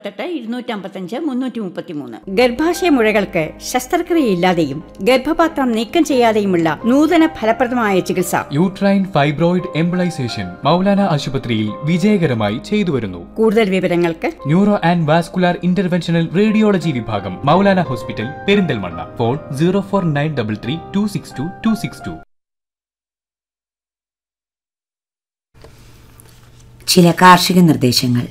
എട്ട് ഇരുന്നൂറ്റമ്പത്തഞ്ച് മുന്നൂറ്റി മുപ്പത്തി മൂന്ന് ഗർഭാശയ മുഴകൾക്ക് ശസ്ത്രക്രിയയില്ലാതെയും ഗർഭപാത്രം നീക്കം ചെയ്യാതെയുമുള്ള നൂതന ഫലപ്രദമായ ചികിത്സ യൂട്രൈൻ ഫൈബ്രോയിഡ് എംബിളൈസേഷൻ മൗലാന ആശുപത്രിയിൽ വിജയകരമായി ചെയ്തുവരുന്നു കൂടുതൽ വിവരങ്ങൾക്ക് neuro and vascular interventional radiology വിഭാഗം Moulana hospital Perinthalmanna phone zero four nine double three two six two two six two ചില കാർഷിക നിർദ്ദേശങ്ങൾ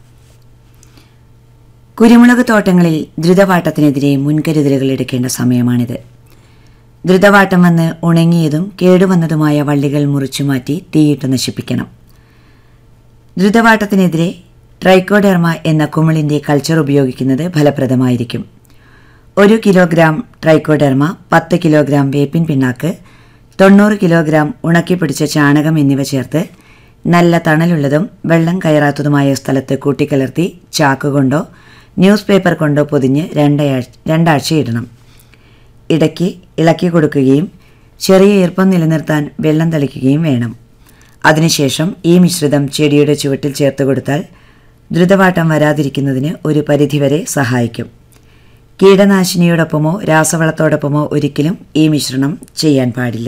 കുരുമുളക് തോട്ടങ്ങളിൽ ദ്രുതവാട്ടത്തിനെതിരെ മുൻകരുതലുകൾ എടുക്കേണ്ട സമയമാണിത് ദ്രുതവാട്ടം വന്ന് ഉണങ്ങിയതും കേടുവന്നതുമായ വള്ളികൾ മുറിച്ചുമാറ്റി തീയിട്ട് നശിപ്പിക്കണം ദ്രുതവാട്ടത്തിനെതിരെ ട്രൈക്കോഡെർമ എന്ന കുമിളിൻ്റെ കൾച്ചർ ഉപയോഗിക്കുന്നത് ഫലപ്രദമായിരിക്കും ഒരു കിലോഗ്രാം ട്രൈക്കോഡെർമ പത്ത് കിലോഗ്രാം വേപ്പിൻ പിണ്ണാക്ക് തൊണ്ണൂറ് കിലോഗ്രാം ഉണക്കിപ്പിടിച്ച ചാണകം എന്നിവ ചേർത്ത് നല്ല തണലുള്ളതും വെള്ളം കയറാത്തതുമായ സ്ഥലത്ത് കൂട്ടിക്കലർത്തി ചാക്ക് കൊണ്ടോ ന്യൂസ് പേപ്പർ കൊണ്ടോ പൊതിഞ്ഞ് രണ്ടാഴ്ച രണ്ടാഴ്ച ഇടണം ഇടയ്ക്ക് ഇളക്കി കൊടുക്കുകയും ചെറിയ ഈർപ്പം നിലനിർത്താൻ വെള്ളം തളിക്കുകയും വേണം അതിനുശേഷം ഈ മിശ്രിതം ചെടിയുടെ ചുവട്ടിൽ ചേർത്ത് കൊടുത്താൽ ദ്രുതവാട്ടം വരാതിരിക്കുന്നതിന് ഒരു പരിധിവരെ സഹായിക്കും കീടനാശിനിയോടൊപ്പമോ രാസവളത്തോടൊപ്പമോ ഒരിക്കലും ഈ മിശ്രണം ചെയ്യാൻ പാടില്ല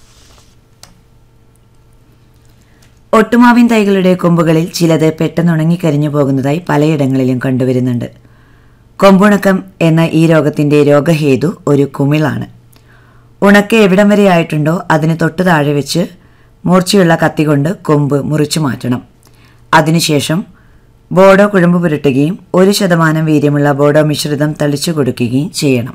ഒട്ടുമാവിൻ തൈകളുടെ കൊമ്പുകളിൽ ചിലത് പെട്ടെന്ന് ഉണങ്ങിക്കരിഞ്ഞു പോകുന്നതായി പലയിടങ്ങളിലും കണ്ടുവരുന്നുണ്ട് കൊമ്പുണക്കം എന്ന ഈ രോഗത്തിന്റെ രോഗഹേതു ഒരു കുമിളാണ് ഉണക്ക എവിടം വരെ ആയിട്ടുണ്ടോ അതിന് തൊട്ടു താഴെ വെച്ച് മൂർച്ചയുള്ള കത്തി കൊണ്ട് കൊമ്പ് മുറിച്ചു മാറ്റണം അതിനുശേഷം ബോഡോ കുഴമ്പ് പുരട്ടുകയും ഒരു ശതമാനം വീര്യമുള്ള ബോഡോ മിശ്രിതം തളിച്ചു കൊടുക്കുകയും ചെയ്യണം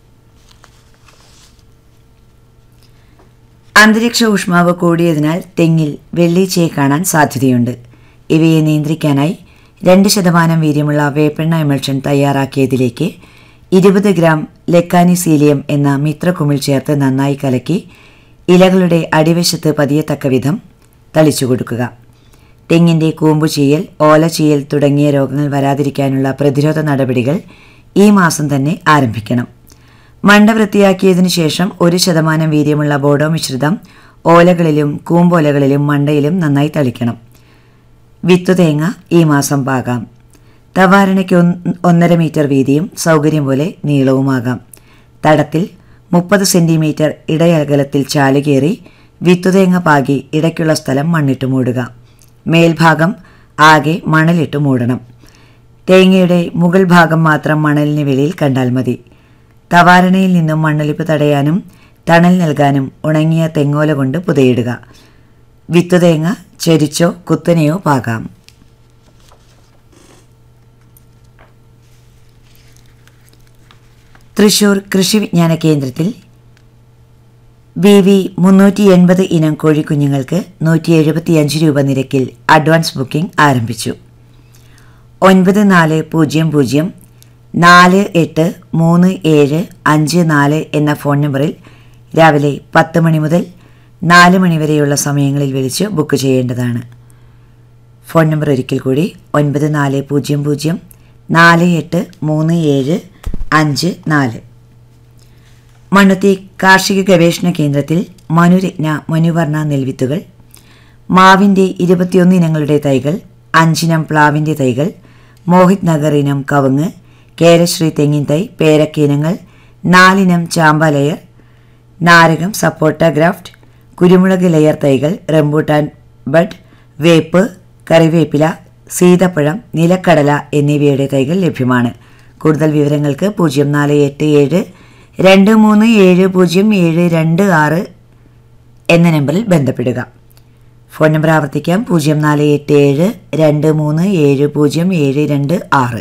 അന്തരീക്ഷ ഊഷ്മാവ് കൂടിയതിനാൽ തെങ്ങിൽ വെള്ളീച്ചയെ കാണാൻ സാധ്യതയുണ്ട് ഇവയെ നിയന്ത്രിക്കാനായി രണ്ട് ശതമാനം വീര്യമുള്ള വേപ്പെണ്ണ എമൽഷൻ തയ്യാറാക്കിയതിലേക്ക് ഇരുപത് ഗ്രാം ലെക്കാനിസീലിയം എന്ന മിത്രക്കുമിൾ ചേർത്ത് നന്നായി കലക്കി ഇലകളുടെ അടിവശത്ത് പതിയത്തക്ക വിധം തളിച്ചു കൊടുക്കുക തെങ്ങിൻ്റെ കൂമ്പു ചീയൽ ഓല ചീയൽ തുടങ്ങിയ രോഗങ്ങൾ വരാതിരിക്കാനുള്ള പ്രതിരോധ നടപടികൾ ഈ മാസം തന്നെ ആരംഭിക്കണം മണ്ട വൃത്തിയാക്കിയതിനു ശേഷം ഒരു ശതമാനം വീര്യമുള്ള ബോഡോ മിശ്രിതം ഓലകളിലും കൂമ്പോലകളിലും മണ്ടയിലും നന്നായി തളിക്കണം വിത്തുതേങ്ങ ഈ മാസം പാകാം തവാരണയ്ക്ക് ഒന്ന് ഒന്നര മീറ്റർ വീതിയും സൗകര്യം പോലെ നീളവുമാകാം തടത്തിൽ മുപ്പത് സെൻറ്റിമീറ്റർ ഇടയകലത്തിൽ ചാലുകേറി വിത്തുതേങ്ങ പാകി ഇടയ്ക്കുള്ള സ്ഥലം മണ്ണിട്ട് മൂടുക മേൽഭാഗം ആകെ മണലിട്ട് മൂടണം തേങ്ങയുടെ മുകൾ ഭാഗം മാത്രം മണലിന് വെളിയിൽ കണ്ടാൽ മതി തവാരണയിൽ നിന്നും മണ്ണൊലിപ്പ് തടയാനും തണൽ നൽകാനും ഉണങ്ങിയ തെങ്ങോല കൊണ്ട് പുതയിടുക വിത്തുതേങ്ങ ചെരിച്ചോ കുത്തനെയോ പാകാം തൃശൂർ കൃഷി വിജ്ഞാന കേന്ദ്രത്തിൽ ബി വി മുന്നൂറ്റി എൺപത് ഇനം കോഴിക്കുഞ്ഞുങ്ങൾക്ക് നൂറ്റി എഴുപത്തിയഞ്ച് രൂപ നിരക്കിൽ അഡ്വാൻസ് ബുക്കിംഗ് ആരംഭിച്ചു ഒൻപത് നാല് പൂജ്യം പൂജ്യം നാല് എട്ട് മൂന്ന് ഏഴ് അഞ്ച് നാല് എന്ന ഫോൺ നമ്പറിൽ രാവിലെ പത്ത് മണി മുതൽ നാല് മണി വരെയുള്ള സമയങ്ങളിൽ വിളിച്ച് ബുക്ക് ചെയ്യേണ്ടതാണ് ഫോൺ നമ്പർ ഒരിക്കൽ കൂടി ഒൻപത് നാല് പൂജ്യം പൂജ്യം നാല് എട്ട് മൂന്ന് ഏഴ് അഞ്ച് നാല് മണ്ണുത്തി കാർഷിക ഗവേഷണ കേന്ദ്രത്തിൽ മനുരത്ന മനുവർണ നെൽവിത്തുകൾ മാവിൻ്റെ ഇരുപത്തിയൊന്ന് ഇനങ്ങളുടെ തൈകൾ അഞ്ചിനം പ്ലാവിൻ്റെ തൈകൾ മോഹിത് നഗർ ഇനം കവുങ്ങ് കേരശ്രീ തെങ്ങിൻ തൈ പേരക്ക ഇനങ്ങൾ നാലിനം ചാമ്പ ലെയർ നാരകം സപ്പോട്ട ഗ്രാഫ്റ്റ് കുരുമുളക് ലെയർ തൈകൾ റംബൂട്ടാൻ ബഡ് വേപ്പ് കറിവേപ്പില സീതപ്പഴം നിലക്കടല എന്നിവയുടെ തൈകൾ ലഭ്യമാണ് കൂടുതൽ വിവരങ്ങൾക്ക് പൂജ്യം നാല് എട്ട് ഏഴ് രണ്ട് മൂന്ന് ഏഴ് പൂജ്യം ഏഴ് രണ്ട് ആറ് എന്ന നമ്പറിൽ ബന്ധപ്പെടുക ഫോൺ നമ്പർ ആവർത്തിക്കാം പൂജ്യം നാല് എട്ട് ഏഴ് രണ്ട് മൂന്ന് ഏഴ് പൂജ്യം ഏഴ് രണ്ട് ആറ്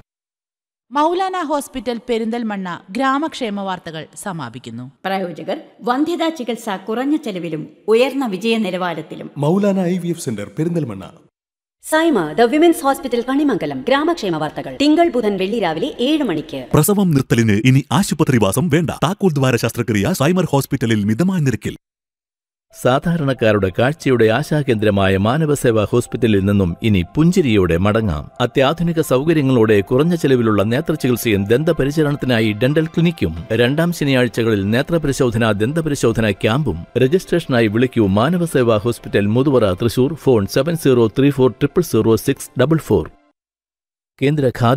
മൗലാന ഹോസ്പിറ്റൽ പെരിന്തൽമണ്ണ ഗ്രാമക്ഷേമ വാർത്തകൾ സമാപിക്കുന്നു പ്രായോജകർ വന്ധ്യതാ ചികിത്സ കുറഞ്ഞ ചെലവിലും ഉയർന്ന വിജയ നിലവാരത്തിലും Moulana I V F centre Perinthalmanna Saima the women's hospital Kanimangalam ഗ്രാമക്ഷേമ വാർത്തകൾ തിങ്കൾ ബുധൻ വെള്ളി രാവിലെ ഏഴ് മണിക്ക് പ്രസവം നിർത്തലിന് ഇനി ആശുപത്രിവാസം വേണ്ട താക്കോൽ ദ്വാര ശസ്ത്രക്രിയ സൈമർ ഹോസ്പിറ്റലിൽ മിതമായ നിരക്കിൽ സാധാരണക്കാരുടെ കാഴ്ചയുടെ ആശാകേന്ദ്രമായ മാനവസേവാ ഹോസ്പിറ്റലിൽ നിന്നും ഇനി പുഞ്ചിരിയോടെ മടങ്ങാം അത്യാധുനിക സൗകര്യങ്ങളോടെ കുറഞ്ഞ ചെലവിലുള്ള നേത്രചികിത്സയും ദന്തപരിചരണത്തിനായി ഡെന്റൽ ക്ലിനിക്കും രണ്ടാം ശനിയാഴ്ചകളിൽ നേത്രപരിശോധന ദന്തപരിശോധന ക്യാമ്പും രജിസ്ട്രേഷനായി വിളിക്കൂ Manavaseva hospital Muthuvara Thrissur phone seven zero three four triple zero six double four കേന്ദ്ര ഖാദ്യ